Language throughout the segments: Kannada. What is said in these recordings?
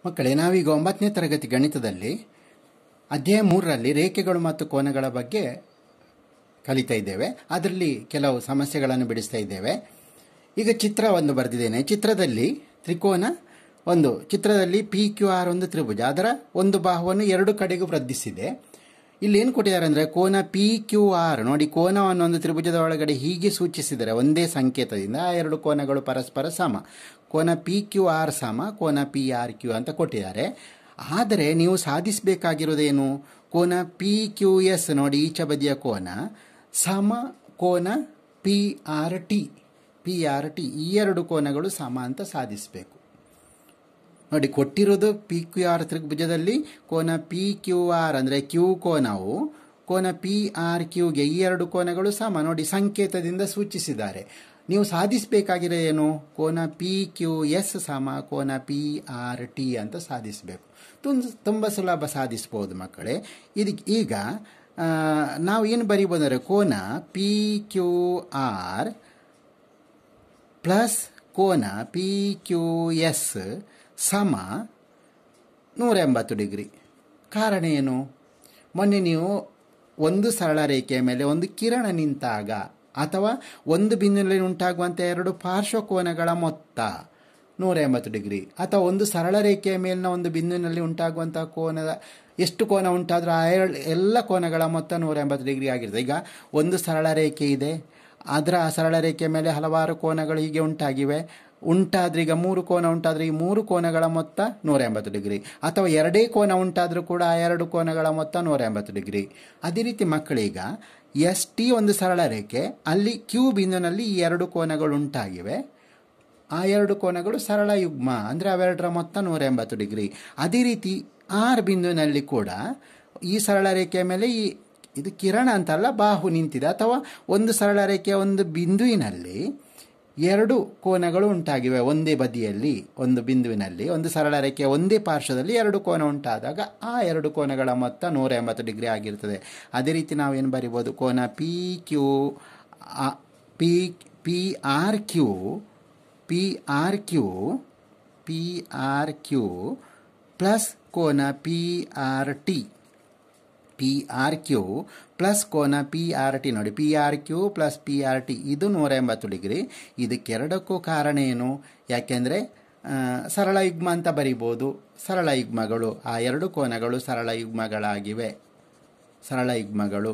ಮಕ್ಕಳೇ ನಾವೀಗ ಒಂಬತ್ತನೇ ತರಗತಿ ಗಣಿತದಲ್ಲಿ ಅಧ್ಯಾಯ ಮೂರರಲ್ಲಿ ರೇಖೆಗಳು ಮತ್ತು ಕೋನಗಳ ಬಗ್ಗೆ ಕಲಿತಾ ಇದ್ದೇವೆ ಅದರಲ್ಲಿ ಕೆಲವು ಸಮಸ್ಯೆಗಳನ್ನು ಬಿಡಿಸ್ತಾ ಇದ್ದೇವೆ ಈಗ ಚಿತ್ರ ಒಂದು ಬರೆದಿದ್ದೇನೆ ಚಿತ್ರದಲ್ಲಿ ತ್ರಿಕೋನ ಒಂದು ಚಿತ್ರದಲ್ಲಿ ಪಿ ಕ್ಯೂ ಆರ್ ಒಂದು ತ್ರಿಭುಜ ಅದರ ಒಂದು ಬಾಹುವನ್ನು ಎರಡು ಕಡೆಗೂ ವೃದ್ಧಿಸಿದೆ ಇಲ್ಲಿ ಏನು ಕೊಟ್ಟಿದ್ದಾರೆ ಅಂದರೆ ಕೋನ ಪಿ ಕ್ಯೂ ಆರ್ ನೋಡಿ ಕೋನವನ್ನು ಒಂದು ತ್ರಿಭುಜದ ಒಳಗಡೆ ಹೀಗೆ ಸೂಚಿಸಿದರೆ ಒಂದೇ ಸಂಕೇತದಿಂದ ಆ ಎರಡು ಕೋನಗಳು ಪರಸ್ಪರ ಸಮ ಕೋನ ಪಿ ಕ್ಯೂ ಆರ್ ಸಮ ಕೋನ ಪಿ ಆರ್ ಕ್ಯೂ ಅಂತ ಕೊಟ್ಟಿದ್ದಾರೆ ಆದರೆ ನೀವು ಸಾಧಿಸಬೇಕಾಗಿರೋದೇನು ಕೋನ ಪಿ ಕ್ಯೂ ಎಸ್ ನೋಡಿ ಈಚ ಬದಿಯ ಕೋನ ಸಮ ಕೋನ P R T P R T ಈ ಎರಡು ಕೋನಗಳು ಸಮ ಅಂತ ಸಾಧಿಸಬೇಕು ನೋಡಿ ಕೊಟ್ಟಿರೋದು ಪಿ ಕ್ಯೂ ಆರ್ ತ್ರಿಭುಜದಲ್ಲಿ ಕೋನ ಪಿ ಕ್ಯೂ ಆರ್ ಅಂದರೆ ಕ್ಯೂ ಕೋನವು ಕೋನ ಪಿ ಆರ್ ಕ್ಯೂಗೆ ಈ ಎರಡು ಕೋನಗಳು ಸಮ ನೋಡಿ ಸಂಕೇತದಿಂದ ಸೂಚಿಸಿದ್ದಾರೆ ನೀವು ಸಾಧಿಸಬೇಕಾಗಿರೋ ಏನು ಕೋನ ಪಿ ಕ್ಯೂ ಎಸ್ ಸಮ ಕೋನ ಪಿ ಆರ್ ಟಿ ಅಂತ ಸಾಧಿಸಬೇಕು ತುಂಬ ತುಂಬ ಸುಲಭ ಸಾಧಿಸ್ಬೋದು ಮಕ್ಕಳೇ ಇದಕ್ಕೆ ಈಗ ಆ, ನಾವು ಏನು ಬರಿಬೋದು ಅಂದರೆ ಕೋನ ಪಿ ಕ್ಯೂ ಆರ್ ಪ್ಲಸ್ ಕೋನ ಪಿ ಕ್ಯೂ ಎಸ್ ಸಮ ನೂರ ಎಂಬತ್ತು ಡಿಗ್ರಿ ಕಾರಣ ಏನು ಮೊನ್ನೆ ನೀವು ಒಂದು ಸರಳ ರೇಖೆಯ ಮೇಲೆ ಒಂದು ಕಿರಣ ನಿಂತಾಗ ಅಥವಾ ಒಂದು ಬಿಂದುವಿನಲ್ಲಿ ಉಂಟಾಗುವಂಥ ಎರಡು ಪಾರ್ಶ್ವಕೋನಗಳ ಮೊತ್ತ ನೂರ ಎಂಬತ್ತು ಡಿಗ್ರಿ ಅಥವಾ ಒಂದು ಸರಳ ರೇಖೆಯ ಮೇಲಿನ ಒಂದು ಬಿಂದುವಿನಲ್ಲಿ ಉಂಟಾಗುವಂಥ ಕೋನದ ಎಷ್ಟು ಕೋನ ಉಂಟಾದರೂ ಆ ಎರಡು ಎಲ್ಲ ಕೋನಗಳ ಮೊತ್ತ ನೂರ ಎಂಬತ್ತು ಡಿಗ್ರಿ ಆಗಿರ್ತದೆ ಈಗ ಒಂದು ಸರಳ ರೇಖೆ ಇದೆ ಅದರ ಆ ಸರಳ ರೇಖೆಯ ಮೇಲೆ ಹಲವಾರು ಕೋನಗಳು ಹೀಗೆ ಉಂಟಾಗಿವೆ ಉಂಟಾದ್ರೆ ಈಗ ಮೂರು ಕೋನ ಉಂಟಾದ್ರೆ ಈ ಮೂರು ಕೋನಗಳ ಮೊತ್ತ ನೂರ ಎಂಬತ್ತು ಡಿಗ್ರಿ ಅಥವಾ ಎರಡೇ ಕೋನ ಉಂಟಾದರೂ ಕೂಡ ಆ ಎರಡು ಕೋನಗಳ ಮೊತ್ತ ನೂರ ಎಂಬತ್ತು ಡಿಗ್ರಿ ಅದೇ ರೀತಿ ಮಕ್ಕಳೀಗ ಎಸ್ ಟಿ ಒಂದು ಸರಳ ರೇಖೆ ಅಲ್ಲಿ ಕ್ಯೂ ಬಿಂದುನಲ್ಲಿ ಈ ಎರಡು ಕೋನಗಳು ಉಂಟಾಗಿವೆ ಆ ಎರಡು ಕೋನಗಳು ಸರಳ ಯುಗ್ಮ ಅಂದರೆ ಅವೆರಡರ ಮೊತ್ತ ನೂರ ಎಂಬತ್ತು ಡಿಗ್ರಿ ಅದೇ ರೀತಿ ಆರ್ ಬಿಂದುವಿನಲ್ಲಿ ಕೂಡ ಈ ಸರಳ ರೇಖೆಯ ಮೇಲೆ ಈ ಇದು ಕಿರಣ ಅಂತಲ್ಲ ಬಾಹು ನಿಂತಿದೆ ಅಥವಾ ಒಂದು ಸರಳ ರೇಖೆಯ ಒಂದು ಬಿಂದುವಿನಲ್ಲಿ ಎರಡು ಕೋನಗಳು ಉಂಟಾಗಿವೆ ಒಂದೇ ಬದಿಯಲ್ಲಿ ಒಂದು ಬಿಂದುವಿನಲ್ಲಿ ಒಂದು ಸರಳ ರೇಖೆಯ ಒಂದೇ ಪಾರ್ಶ್ವದಲ್ಲಿ ಎರಡು ಕೋನ ಉಂಟಾದಾಗ ಆ ಎರಡು ಕೋನಗಳ ಮೊತ್ತ ನೂರ ಎಂಬತ್ತು ಡಿಗ್ರಿ ಆಗಿರ್ತದೆ ಅದೇ ರೀತಿ ನಾವೇನು ಬರಿಬೋದು ಕೋನ P Q P P R Q P R Q P R Q plus ಕೋನ P R T P R Q plus ಕೋನ ಪಿ ಆರ್ ಟಿ ನೋಡಿ P R Q plus P R T ಇದು ನೂರ ಎಂಬತ್ತು ಡಿಗ್ರಿ ಇದಕ್ಕೆರಡಕ್ಕೂ ಕಾರಣ ಏನು ಯಾಕೆಂದರೆ ಸರಳ ಯುಗ್ಮ ಅಂತ ಬರಿಬೋದು ಸರಳ ಯುಗ್ಮಗಳು ಆ ಎರಡು ಕೋನಗಳು ಸರಳ ಯುಗ್ಮಗಳಾಗಿವೆ ಸರಳ ಯುಗ್ಮಗಳು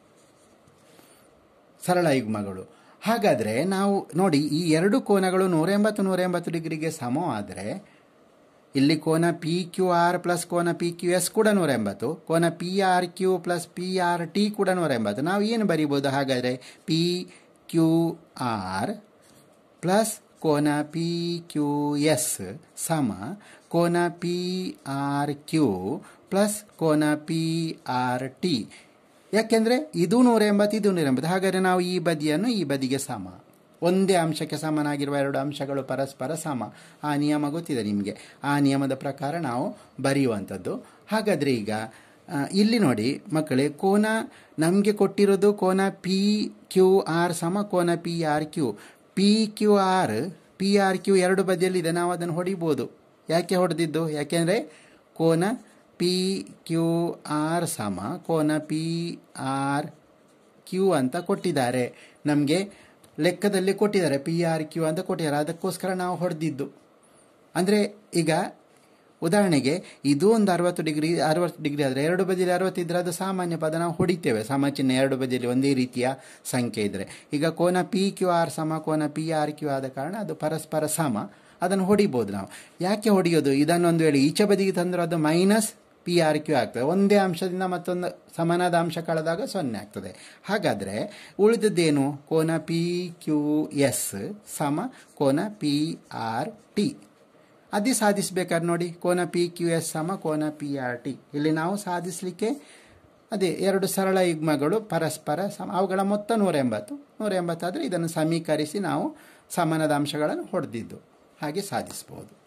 ಸರಳ ಯುಗ್ಮಗಳು ಹಾಗಾದರೆ ನಾವು ನೋಡಿ ಈ ಎರಡು ಕೋನಗಳು ನೂರ ಎಂಬತ್ತು ನೂರ ಎಂಬತ್ತು ಡಿಗ್ರಿಗೆ ಸಮವಾದರೆ ಇಲ್ಲಿ ಕೋನ ಪಿ ಕ್ಯೂ ಆರ್ ಪ್ಲಸ್ ಕೋನ ಪಿ ಕ್ಯೂ ಎಸ್ ಕೂಡ ನೂರ ಎಂಬತ್ತು ಕೋನ P R Q plus P R T ಕೂಡ ನೂರ ಎಂಬತ್ತು ನಾವು ಏನು ಬರಿಬೋದು ಹಾಗಾದರೆ ಪಿ ಕ್ಯೂ ಆರ್ ಪ್ಲಸ್ ಕೋನ ಪಿ ಕ್ಯೂ ಎಸ್ ಸಮ ಕೋನ ಪಿ ಆರ್ ಕ್ಯೂ ಪ್ಲಸ್ ಕೋನ ಪಿ ಆರ್ ಟಿ ಯಾಕೆಂದರೆ ಇದು ನೂರ ಎಂಬತ್ತು ಇದು ನೂರ ಎಂಬತ್ತು ಹಾಗಾದರೆ ನಾವು ಈ ಬದಿಯನ್ನು ಈ ಬದಿಗೆ ಸಮ ಒಂದೇ ಅಂಶಕ್ಕೆ ಸಮನಾಗಿರುವ ಎರಡು ಅಂಶಗಳು ಪರಸ್ಪರ ಸಮ ಆ ನಿಯಮ ಗೊತ್ತಿದೆ ನಿಮಗೆ ಆ ನಿಯಮದ ಪ್ರಕಾರ ನಾವು ಬರೆಯುವಂಥದ್ದು ಹಾಗಾದರೆ ಈಗ ಆ, ಇಲ್ಲಿ ನೋಡಿ ಮಕ್ಕಳೇ ಕೋನ ನಮಗೆ ಕೊಟ್ಟಿರೋದು ಕೋನ ಪಿ ಕ್ಯೂ ಆರ್ ಸಮ ಕೋನ P R Q P Q R P R Q ಎರಡು ಬದಿಯಲ್ಲಿದೆ ನಾವು ಅದನ್ನು ಹೊಡಿಬೋದು ಯಾಕೆ ಹೊಡೆದಿದ್ದು ಯಾಕೆಂದರೆ ಕೋನ ಪಿ ಕ್ಯೂ ಆರ್ ಸಮ ಕೋನ ಪಿ ಆರ್ ಕ್ಯೂ ಅಂತ ಕೊಟ್ಟಿದ್ದಾರೆ ನಮಗೆ ಲೆಕ್ಕದಲ್ಲಿ ಕೊಟ್ಟಿದ್ದಾರೆ ಪಿ ಆರ್ ಕ್ಯೂ ಅಂತ ಕೊಟ್ಟಿದ್ದಾರೆ ಅದಕ್ಕೋಸ್ಕರ ನಾವು ಹೊಡೆದಿದ್ದು ಅಂದರೆ ಈಗ ಉದಾಹರಣೆಗೆ ಇದು ಒಂದು ಅರವತ್ತು ಡಿಗ್ರಿ ಅರವತ್ತು ಡಿಗ್ರಿ ಆದರೆ ಎರಡು ಬದಿಯಲ್ಲಿ ಅರವತ್ತಿದ್ರೆ ಅದು ಸಾಮಾನ್ಯ ಪದ ನಾವು ಹೊಡಿತೇವೆ ಸಮಚಿಹ್ನೆ ಎರಡು ಬದಿಯಲ್ಲಿ ಒಂದೇ ರೀತಿಯ ಸಂಖ್ಯೆ ಇದ್ದರೆ ಈಗ ಕೋನ ಪಿ ಕ್ಯೂ ಆರ್ ಸಮ ಕೋನ ಪಿ ಆರ್ ಕ್ಯೂ ಆದ ಕಾರಣ ಅದು ಪರಸ್ಪರ ಸಮ ಅದನ್ನು ಹೊಡಿಬೋದು ನಾವು ಯಾಕೆ ಹೊಡೆಯೋದು ಇದನ್ನೊಂದು ವೇಳೆ ಈಚೆ ಬದಿಗೆ ತಂದರೆ ಅದು ಮೈನಸ್ ಪಿ ಆರ್ ಕ್ಯೂ ಆಗ್ತದೆ ಒಂದೇ ಅಂಶದಿಂದ ಮತ್ತೊಂದು ಸಮನಾದ ಅಂಶ ಕಳೆದಾಗ ಸೊನ್ನೆ ಆಗ್ತದೆ ಹಾಗಾದರೆ ಉಳಿದದ್ದೇನು ಕೋನ ಪಿ ಕ್ಯೂ ಎಸ್ ಸಮ ಕೋನ ಪಿ ಆರ್ ಟಿ ಅದೇ ಸಾಧಿಸಬೇಕಾದ್ರೆ ನೋಡಿ ಕೋನ ಪಿ ಕ್ಯೂ ಎಸ್ ಸಮ ಕೋನ ಪಿ ಆರ್ ಟಿ ಇಲ್ಲಿ ನಾವು ಸಾಧಿಸಲಿಕ್ಕೆ ಅದೇ ಎರಡು ಸರಳ ಯುಗ್ಮಗಳು ಪರಸ್ಪರ ಸಮ ಅವುಗಳ ಮೊತ್ತ ನೂರ ಎಂಬತ್ತು ನೂರ ಎಂಬತ್ತಾದರೆ ಇದನ್ನು ಸಮೀಕರಿಸಿ ನಾವು ಸಮನದ ಅಂಶಗಳನ್ನು ಹೊಡೆದಿದ್ದು ಹಾಗೆ ಸಾಧಿಸ್ಬೋದು